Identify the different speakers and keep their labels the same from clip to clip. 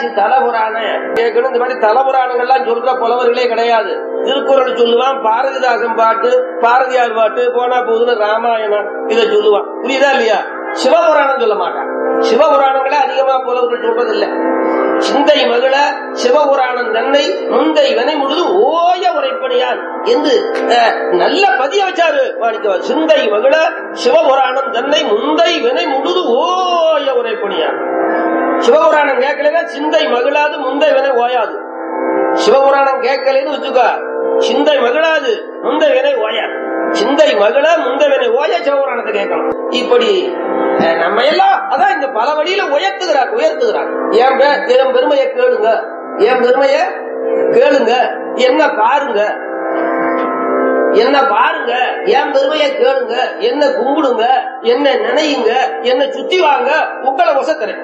Speaker 1: வைகாசி தலபுராண கேட்கணும் இந்த மாதிரி தலபுராணங்கள்லாம் சொல்ற புலவர்களே கிடையாது திருக்குறள் சொல்லுவான் பாரதிதாசன் பாட்டு பாரதியார் பாட்டு போனா போதுன்னு ராமாயணம் இதை சொல்லுவான் புரியுதா இல்லையா சிவபுராணம் சொல்ல மாட்டான் சிவபுராணங்களே அதிகமா புலவர்கள் சொல்றது இல்ல சிந்தை மகிழ சிவபுராணம் தன்னை முந்தை வினை முழுதும் ஓய உரைப்பணியான் என்று அஹ், நல்ல பதிய வச்சாரு மாணிக்கவாசகர். சிந்தை மகிழ சிவபுராணம் தன்னை முந்தை வினை முழுதும் ஓய உரைப்பணியான் சிவபுராணம் கேட்கலன்னா சிந்தை மகிழாது முந்தை வினை ஓயாது சிவபுராணம் கேட்கலன்னு வச்சுக்கோ சிந்தை மகிழாது முந்தை வினை ஓயாது சிந்தை மகிழ முந்தை வினை ஓய சிவபுராணத்தை கேட்கணும் இப்படி அஹ், நம்ம எல்லாம் அதான் இந்த பல வழியில உயர்த்துகிறார் உயர்த்துகிறார் என் பே- என் பெருமையை கேளுங்க என் பெருமையை கேளுங்க என்ன பாருங்க என்ன பாருங்க என் பெருமையை கேளுங்க என்ன கும்பிடுங்க என்ன நினையுங்க என்ன சுத்தி வாங்க உங்களை வசத்துறேன்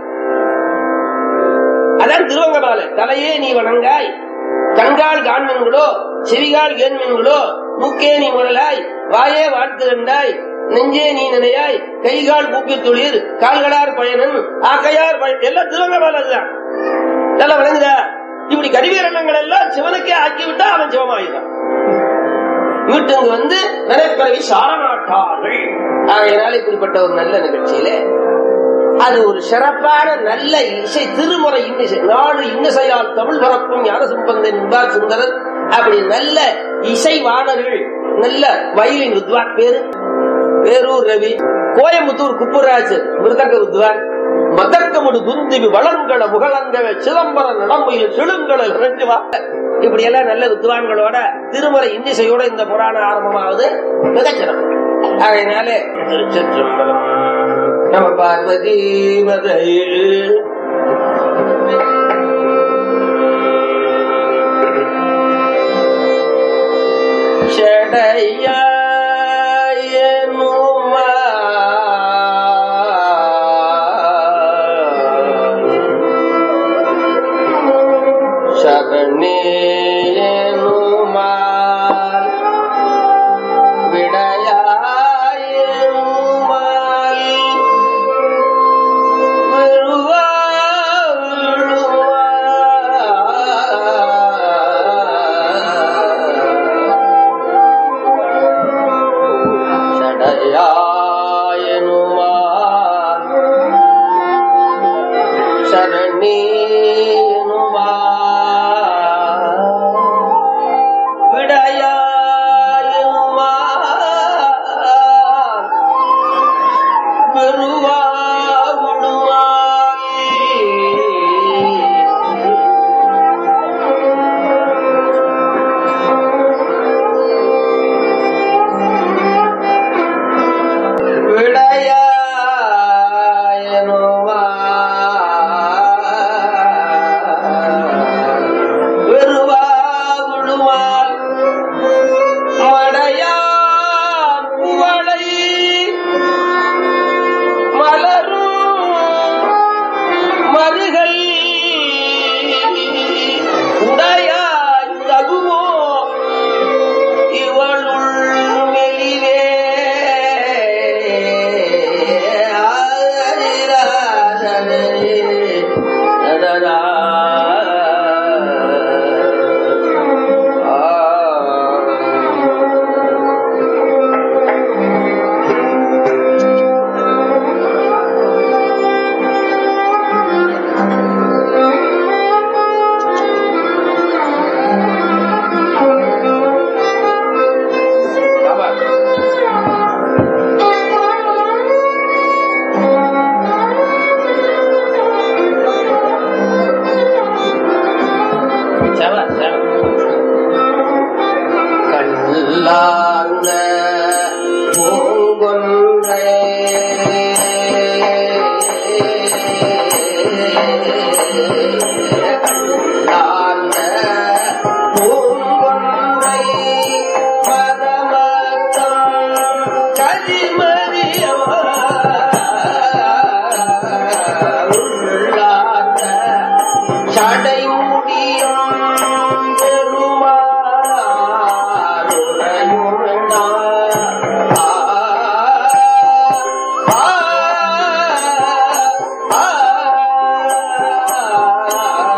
Speaker 1: அதான் திருவங்கமாலை தலையே நீ வணங்காய் கண்கால் காண்மென்களோ செவிகால் ஏன்மென்களோ மூக்கே நீ முரலாய் வாயே வாழ்த்து கண்டாய் நெஞ்சே நீ நினையாய் கைகால் கூப்பி துளிர் கால்களார் பயனன் ஆக்கையார் பயன் எல்லாம் திருவங்கமாலை அதுதான் நல்லா விளங்குதா இப்படி கருவீரணங்கள் எல்லாம் சிவனுக்கே ஆக்கி விட்டா அவன் சிவமாயிதான் வீட்டுக்கு வந்து நினைப்பறவை சாரமாட்டார்கள் ஆகையினால இப்படிப்பட்ட ஒரு நல்ல நிகழ்ச்சியில அது ஒரு சிறப்பான நல்ல இசை திருமுறை இன்னிசை நாடு இன்னிசையால் தமிழ் பரப்பும் ஞான சம்பந்தன் என்பார் சுந்தரர் அப்படி நல்ல இசைவாணர்கள் நல்ல வயலின் வித்வான் பேரு பேரூர் ரவி கோயம்புத்தூர் குப்புராஜ் மிருதங்க வித்வான் மதக்கமுடு குந்திவி வளங்கள முகலங்கவ சிதம்பர நடம்பையில் செழுங்கள நிறைஞ்சுவா இப்படி எல்லாம் நல்ல வித்வான்களோட திருமுறை இன்னிசையோட இந்த புராணம் ஆரம்பமாவது மிகச்சிறப்பு அதனாலே திருச்சிற்றம்பலம் நம பார்வதி மதையில் ஷடையாயனுமா சரணேயனுமா விடையாயனுமால் உடையாய் தகுமோ இவளுள் மெலிவே செவ செவ கல்லார்ந்த பூங்கொன்றை கல்லார்ந்த பூங்கொன்றை பரமத்தம் கரிமறியவா உள்ளார்ந்த சடைமுடியும் பெருமாறுடையுண்டா. ஆ, ஆ, ஆ, ஆ.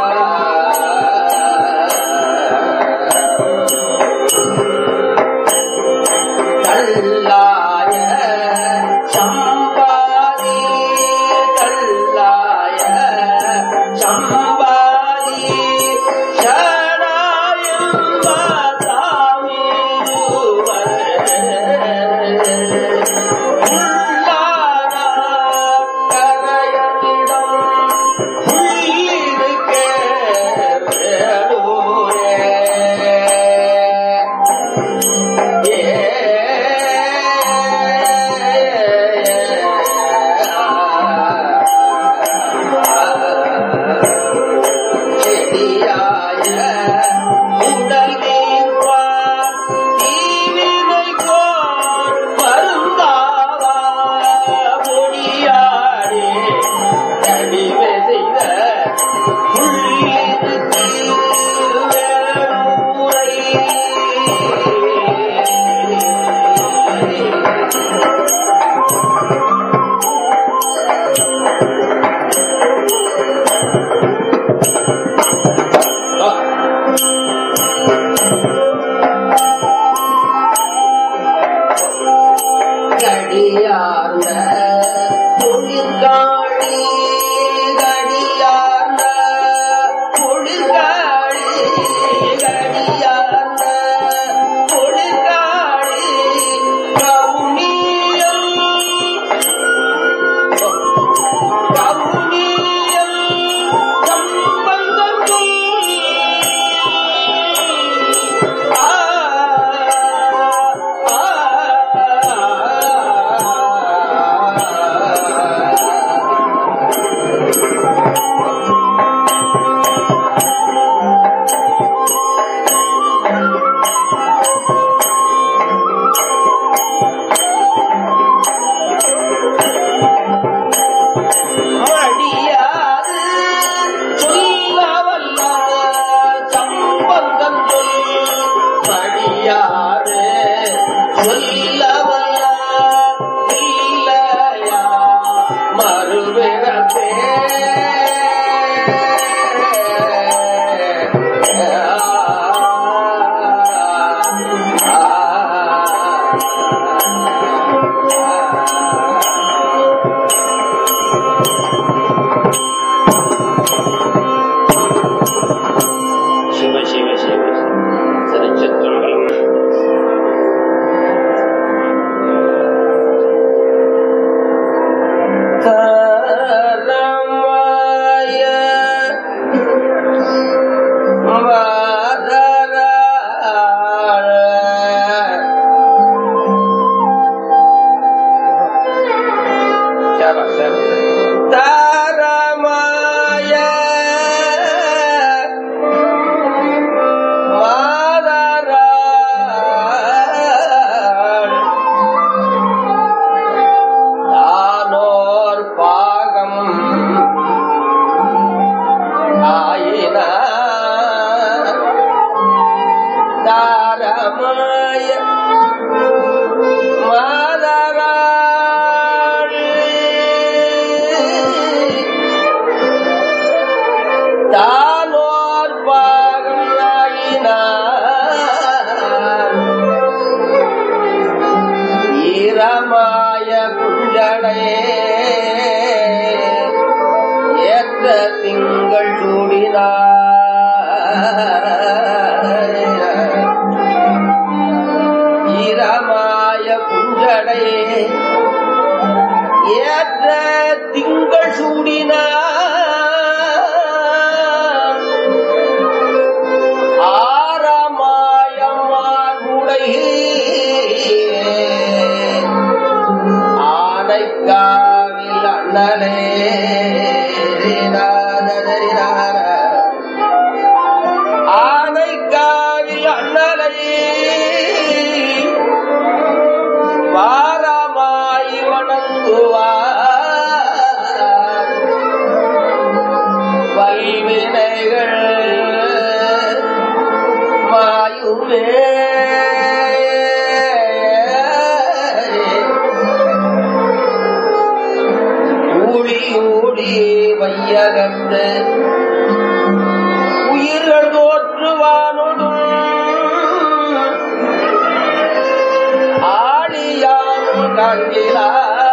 Speaker 1: தாரமாய மாதராள் தானோர் பாகம் ஆயின தாரமாய மாதராள் தானோர் பாகம் ஆயினார் ஈரமாய குஞ்சடை ஏற்ற திங்கள் சூடினார் ஈரமாய குஞ்சடை ஏற்ற திங்கள் சூடினார் ஆரமாயமார்புடை ஆனைக்காவில் அண்ணலே ஆனைக்காவில் அண்ணலை வாரமாய் வணங்குவார் வல்வினைகள் மாயுமே ஊழி ஊழி வையகத்து உயிர்கள் தோற்றுவானொடும் ஆழியானும் காண்கிறா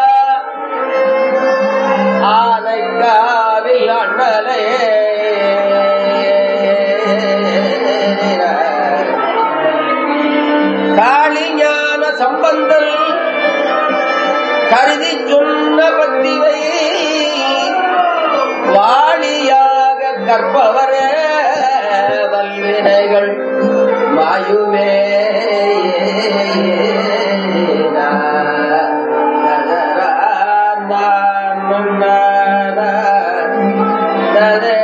Speaker 1: ஆனைக்காவில் அண்ணலே காளிஞான சம்பந்தல் கருதி சொன்ன பத்திவை வாணியாக கற்பவரே வல்வினைகள் மாயுமே நதரா நான் நன்னாரா நதரா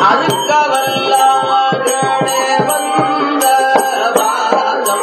Speaker 1: அதுக்கவல்லார்களே வந்த வாதம்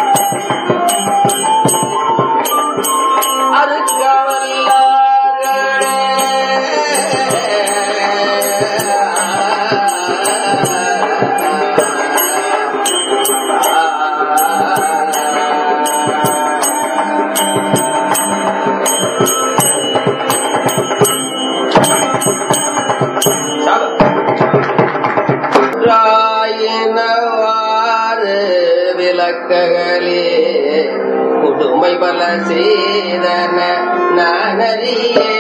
Speaker 1: ராயினவாறு விளக்ககளே புதுமை பல செய்தன நானறியே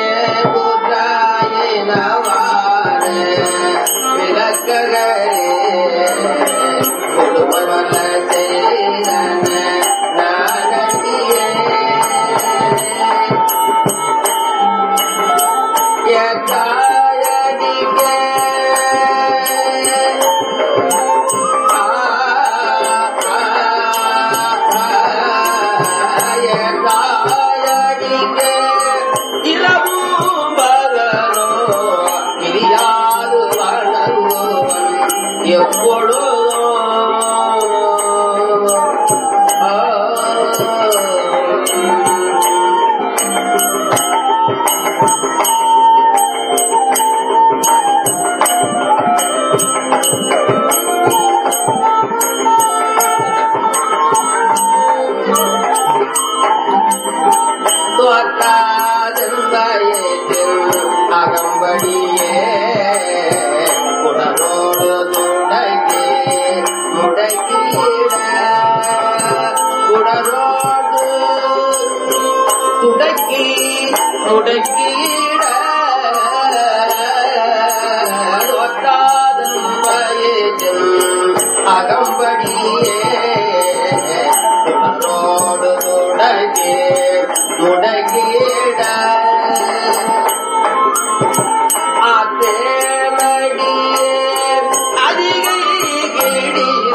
Speaker 1: புறாயினவாறு விளக்ககளே புதுமை பல செய்தன நானறியே எப்பொழுதும் தோற்றாதென்பயத்தின் அகம்படியே குடரோடு துடக்கி முடக்கிட குடரோடு துடக்கி முடக்கிட தோற்றாதென்பயத்தின் அகம்படியே குடரோடு துடக்கி முடக்கிட ஆத்தேமடியே அதிகை கிடில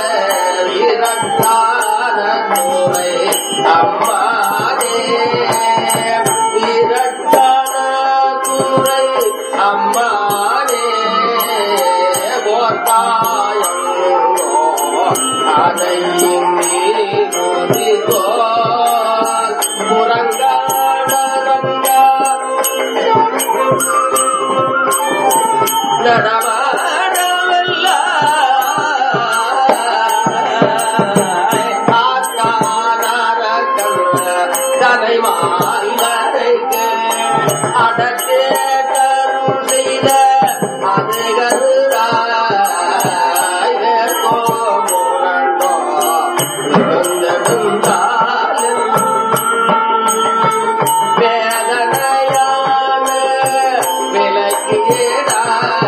Speaker 1: விரட்டான துறை அம்மானே விரட்டான துறை அம்மானே போட்டாயங்கோ அதையும் மீறிதோ புறங்காடரங்கா வேதனையான விலக்கிடா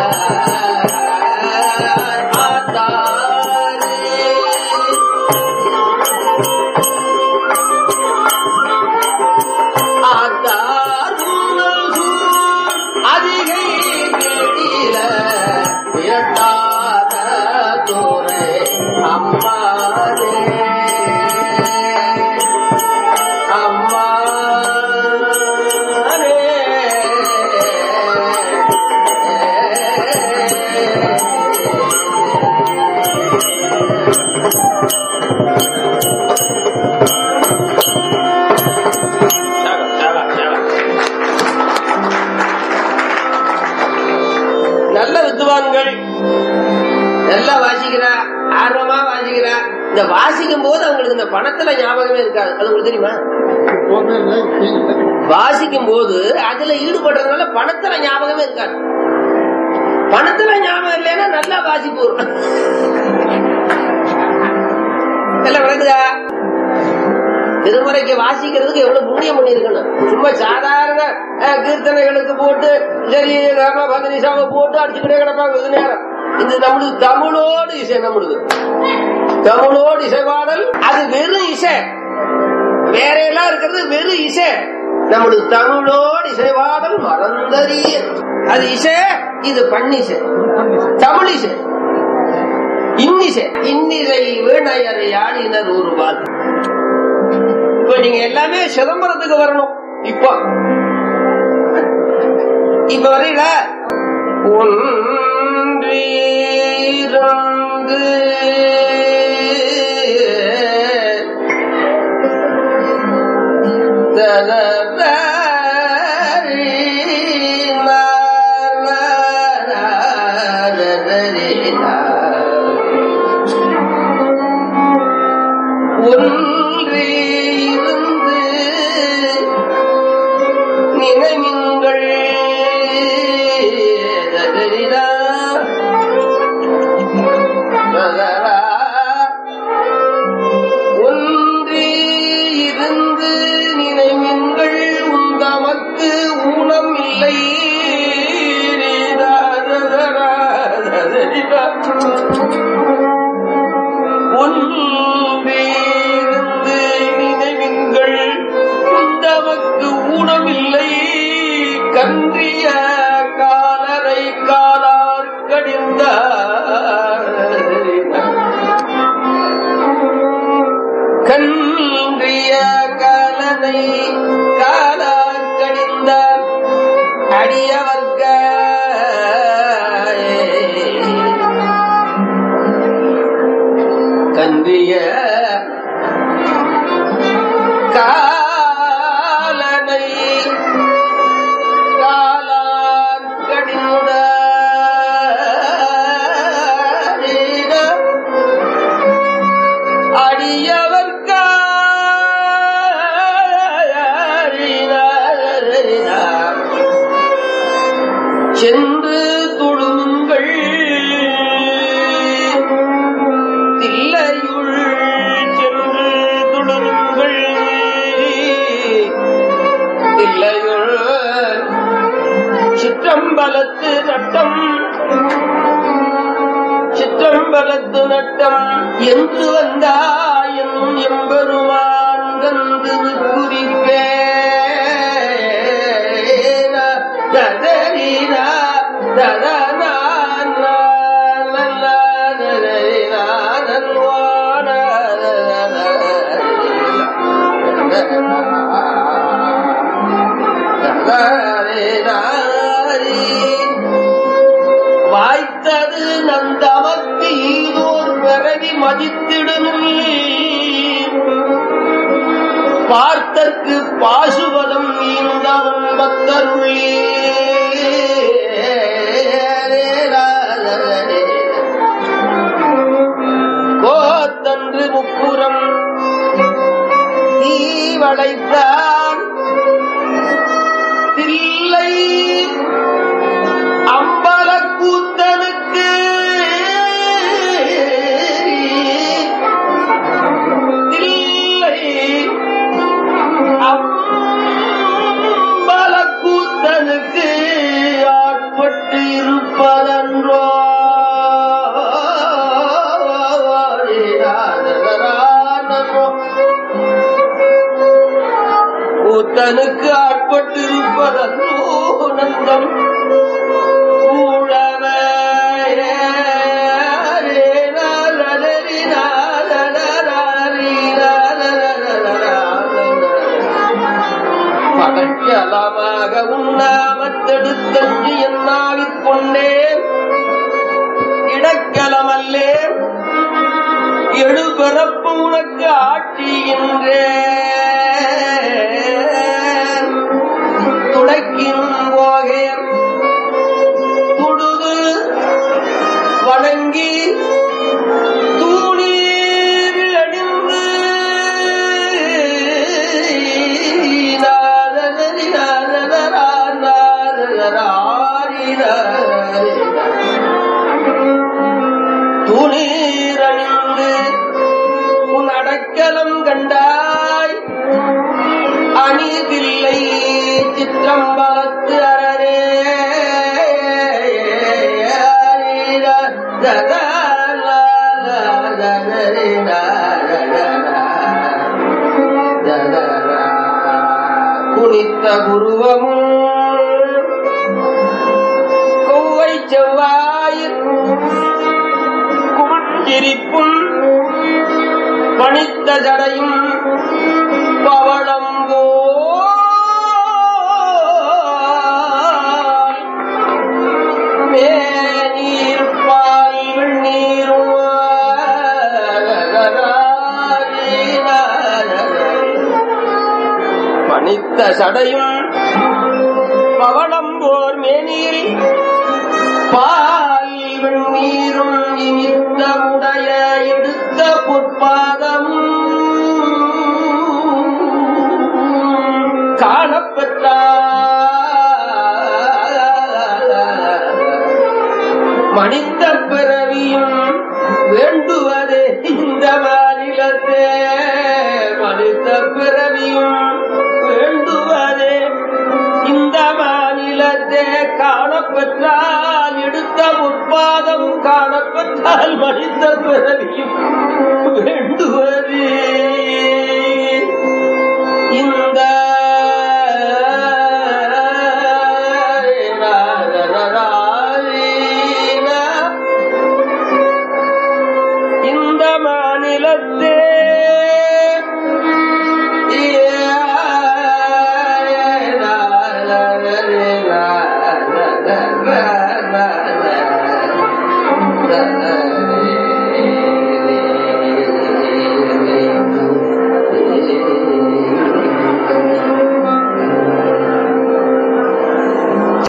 Speaker 1: அதிகை கிடில இரட்டாத தோரை அம்மானே அம்மானே நல்ல வித்துவான்கள் நல்லா வாசிக்கிறா ஆர்வமா வாசிக்கிறா இந்த வாசிக்கும் போது அவங்களுக்கு இந்த பணத்துல ஞாபகமே இருக்காது அது உங்களுக்கு தெரியுமா வாசிக்கும் போது அதுல ஈடுபடுறதுனால பணத்துல ஞாபகமே இருக்காது பணத்துல ஞாபகம் இல்லைன்னா நல்லா வாசிப்பு வரும். எல்லாம் விளக்குதா திருமுறைக்கு வாசிக்கிறதுக்கு எவ்வளவு புண்ணியம் பண்ணிருக்கணும் சும்மா சாதாரண அஹ், கீர்த்தனைகளுக்கு போட்டு சரி ராம பகனிசாவை போட்டு அடிச்சுக்கிட்டே கிடப்பாங்க வெகு நேரம் இது நம்மளுக்கு தமிழோடு இசை நம்மளுக்கு தமிழோடு இசை பாடல் அது வெறும் இசை வேற எல்லாம் இருக்கிறது வெறும் இசை நம்மளுக்கு தமிழோடு இசை பாடல் மறந்தறிய அது இசை இது பண்ணிசை தமிழ் இசை இன்னிசை இன்னிசை வீணையரை யாழினர் ஒருவாள் இப்ப நீங்க எல்லாமே சிதம்பரத்துக்கு வரணும் இப்போ இப்ப வரீங்களா உன் ஒன்றீரந்து ஒன்றே இருந்து நினைவிங்கள் ததறிடா ததரா. ஒன்றே இருந்து நினைவிங்கள் உந்தமக்கு ஊனம் இல்லை ததரா, ததறிடா. ஒன்றேருந்து நினைவிங்கள் உந்தமக்கு ஊனமில்லை கன்றிய காலரை காலார் கடிந்த கன்றிய காலனை காலார் கடிந்த அடியவர்க கன்றிய காலனை காலார் கடிந்த அடியவர்க சென்று தொழுங்கள் தில்லையுள் சென்று தொழுங்கள் தில்லையுள் சிற்றம்பலத்து நட்டம் சிற்றம்பலத்து நட்டம் என்று வந்தாயின் எம்பெருமான் தந்து குறிப்பே ததறினா ததனா வாய்த்தது நந்தமக்கு ஈதோர் பிறவி மதித்திடுமில்லை பார்த்தற்கு பாசுபதம் ஈந்தவன் பக்தருள்ளே கோத்தன்று முப்புறம் தீவளைத்தான் தில்லை அம்பலக்கூத்தனுக்கு தில்லை அம்பலக்கூத்தனுக்கு ஆட்பட்டு இருப்பதன்றோ கூத்தனுக்கு ஆட்பட்டு இருப்பதன்றோ நந்தம் பகச்சலமாக உண்ணாமத்தெடுத்தஞ்சு என்னாவிற் கொண்டேன் இடக்கலமல்லேன் எழுபிறப்பு உனக்கு ஆட்சியின்றேன் துடைக்கின் போகேன் துடுது வணங்கி தூணீர் அடிந்து நாதனரி நாதனரா நாதனராரினாரி. தூணீர் அணிந்து உன் அடக்கலம் கண்டாய் அணிதில்லை சிற்றம்பலத்து அரணே குனித்த குருவமும் கொவ்வை செவ்வாயின் குமிழ்ச்சிரிப்பும் பணித்த ஜடையும் பவளம்போ மேனீர் சடையும் பவளம் போர் மேனியில் பால் வெண்ணீரும் இனித்த உடைய எடுத்த பொற்பாதமும் காணப்பெற்றார் மனித பிறவியும் வேண்டுவதே இந்த மாநிலத்தே மனித பிறவியும் வேண்டுவதே இந்த மாநிலத்தே காணப்பெற்றால் எடுத்த உற்பாதம் காணப்பெற்றால் மனித பிறவியும் வேண்டுவதே இந்த இந்த மாநிலத்தே Yeah.